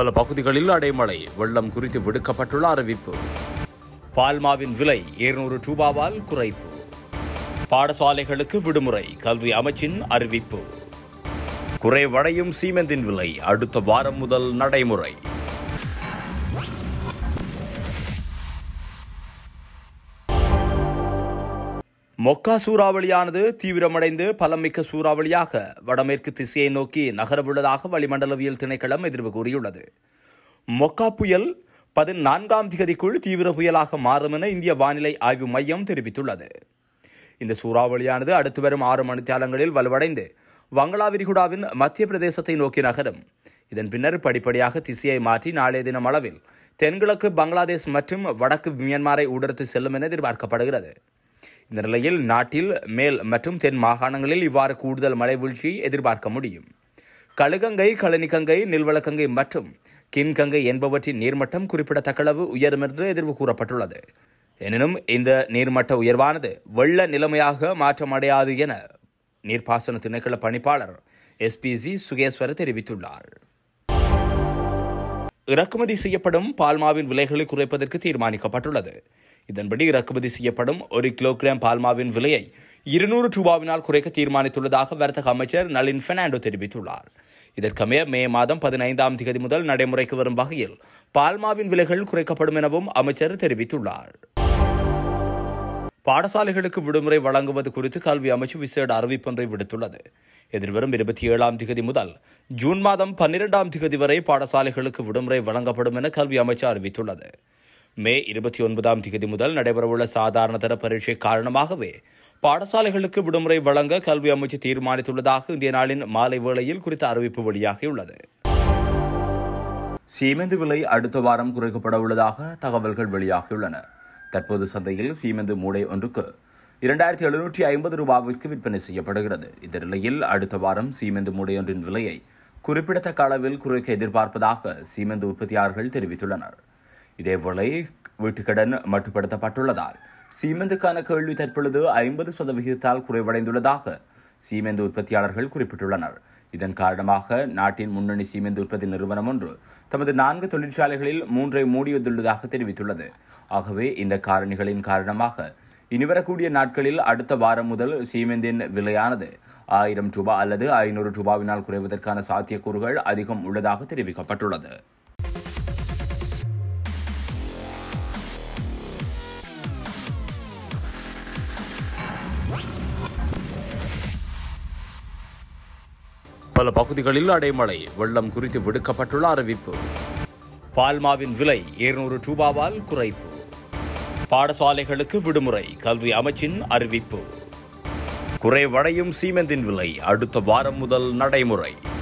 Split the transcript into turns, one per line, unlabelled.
பல பகுதிகளில் அடைமழை வெள்ளம் குறித்து விடுக்கப்பட்டுள்ள அறிவிப்பு பால்மாவின் விலை இருநூறு ரூபாவால் குறைப்பு பாடசாலைகளுக்கு விடுமுறை கல்வி அமைச்சின் அறிவிப்பு குறைவடையும் சீமெந்தின் விலை அடுத்த வாரம் முதல் நடைமுறை மொக்கா சூறாவளியானது தீவிரமடைந்து பலமிக்க சூறாவளியாக வடமேற்கு திசையை நோக்கி நகரவுள்ளதாக வளிமண்டலவியல் திணைக்களம் எதிர்வு கூறியுள்ளது மொக்கா புயல் பதினான்காம் திகதிக்குள் தீவிர புயலாக மாறும் என இந்திய வானிலை ஆய்வு மையம் தெரிவித்துள்ளது இந்த சூறாவளியானது அடுத்து வரும் ஆறு மணித்தியாலங்களில் வலுவடைந்து வங்களா விரிகுடாவின் மத்திய பிரதேசத்தை நோக்கி நகரும் இதன் பின்னர் படிப்படியாக திசையை மாற்றி நாளைய தினம் அளவில் தென்கிழக்கு பங்களாதேஷ் மற்றும் வடக்கு மியான்மரை ஊடறுத்து செல்லும் என எதிர்பார்க்கப்படுகிறது இந்த நிலையில் நாட்டில் மேல் மற்றும் தென் மாகாணங்களில் இவ்வாறு கூடுதல் மழை வீழ்ச்சியை எதிர்பார்க்க முடியும் கழுகங்கை கழனிக்கங்கை நில்வளக்கங்கை மற்றும் கின்கங்கை என்பவற்றின் நீர்மட்டம் குறிப்பிடத்தக்க அளவு உயரும் என்று எதிர்வு கூறப்பட்டுள்ளது எனினும் இந்த நீர்மட்ட உயர்வானது வெள்ள நிலைமையாக மாற்றமடையாது என நீர்ப்பாசன திணைக்கள பணிப்பாளர் எஸ்பிசி சுகேஸ்வர தெரிவித்துள்ளார் இறக்குமதி செய்யப்படும் பால்மாவின் விலைகளை குறைப்பதற்கு தீர்மானிக்கப்பட்டுள்ளது இதன்படி இறக்குமதி செய்யப்படும் ஒரு கிலோகிராம் பால்மாவின் விலையை இருநூறு ரூபாவினால் குறைக்க தீர்மானித்துள்ளதாக வர்த்தக அமைச்சர் நளின் பெர்னாண்டோ தெரிவித்துள்ளார் இதற்கமைய மே மாதம் பதினைந்தாம் தேதி முதல் நடைமுறைக்கு வரும் வகையில் பால்மாவின் விலைகள் குறைக்கப்படும் எனவும் அமைச்சர் தெரிவித்துள்ளார் பாடசாலைகளுக்கு விடுமுறை வழங்குவது குறித்து கல்வி அமைச்சு விசேட அறிவிப்பொன்றை விடுத்துள்ளது எதிர்வரும் இருபத்தி ஏழாம் திகதி முதல் ஜூன் மாதம் பன்னிரெண்டாம் திகதி வரை பாடசாலைகளுக்கு விடுமுறை வழங்கப்படும் என கல்வி அமைச்சு அறிவித்துள்ளது மே இருபத்தி ஒன்பதாம் திகதி முதல் நடைபெறவுள்ள சாதாரண தர பரீட்சை காரணமாகவே பாடசாலைகளுக்கு விடுமுறை வழங்க கல்வி அமைச்சு தீர்மானித்துள்ளதாக இந்திய நாளின் மாலை வேளையில் குறித்த அறிவிப்பு வெளியாகியுள்ளது சீமெந்து விலை அடுத்த வாரம் குறைக்கப்பட உள்ளதாக தகவல்கள் வெளியாகியுள்ளன தற்போது சந்தையில் சீமெந்து மூடை ஒன்றுக்கு இரண்டாயிரத்தி எழுநூற்றி ஐம்பது ரூபாவிற்கு விற்பனை செய்யப்படுகிறது இந்த நிலையில் அடுத்த வாரம் சீமெந்து மூடை ஒன்றின் விலையை குறிப்பிடத்தக்க அளவில் குறைக்க எதிர்பார்ப்பதாக சீமெந்து உற்பத்தியாளர்கள் தெரிவித்துள்ளனர் இதேவேளை வீட்டுக்கடன் மட்டுப்படுத்தப்பட்டுள்ளதால் சீமெந்துக்கான கேள்வி தற்பொழுது ஐம்பது சதவிகிதத்தால் குறைவடைந்துள்ளதாக சீமெந்து உற்பத்தியாளர்கள் குறிப்பிட்டுள்ளனர் இதன் காரணமாக நாட்டின் முன்னணி சீமெந்து உற்பத்தி நிறுவனம் ஒன்று தமது நான்கு தொழிற்சாலைகளில் மூன்றை மூடியுள்ளதாக தெரிவித்துள்ளது ஆகவே இந்த காரணிகளின் காரணமாக இனிவரக்கூடிய நாட்களில் அடுத்த வாரம் முதல் சீமெந்தின் விலையானது ஆயிரம் ரூபாய் அல்லது ஐநூறு ரூபாவினால் குறைவதற்கான சாத்தியக்கூறுகள் அதிகம் உள்ளதாக தெரிவிக்கப்பட்டுள்ளது பல பகுதிகளில் அடைமழை வெள்ளம் குறித்து விடுக்கப்பட்டுள்ள அறிவிப்பு பால்மாவின் விலை இருநூறு ரூபாவால் குறைப்பு பாடசாலைகளுக்கு விடுமுறை கல்வி அமைச்சின் அறிவிப்பு குறைவடையும் சீமெந்தின் விலை அடுத்த வாரம் முதல் நடைமுறை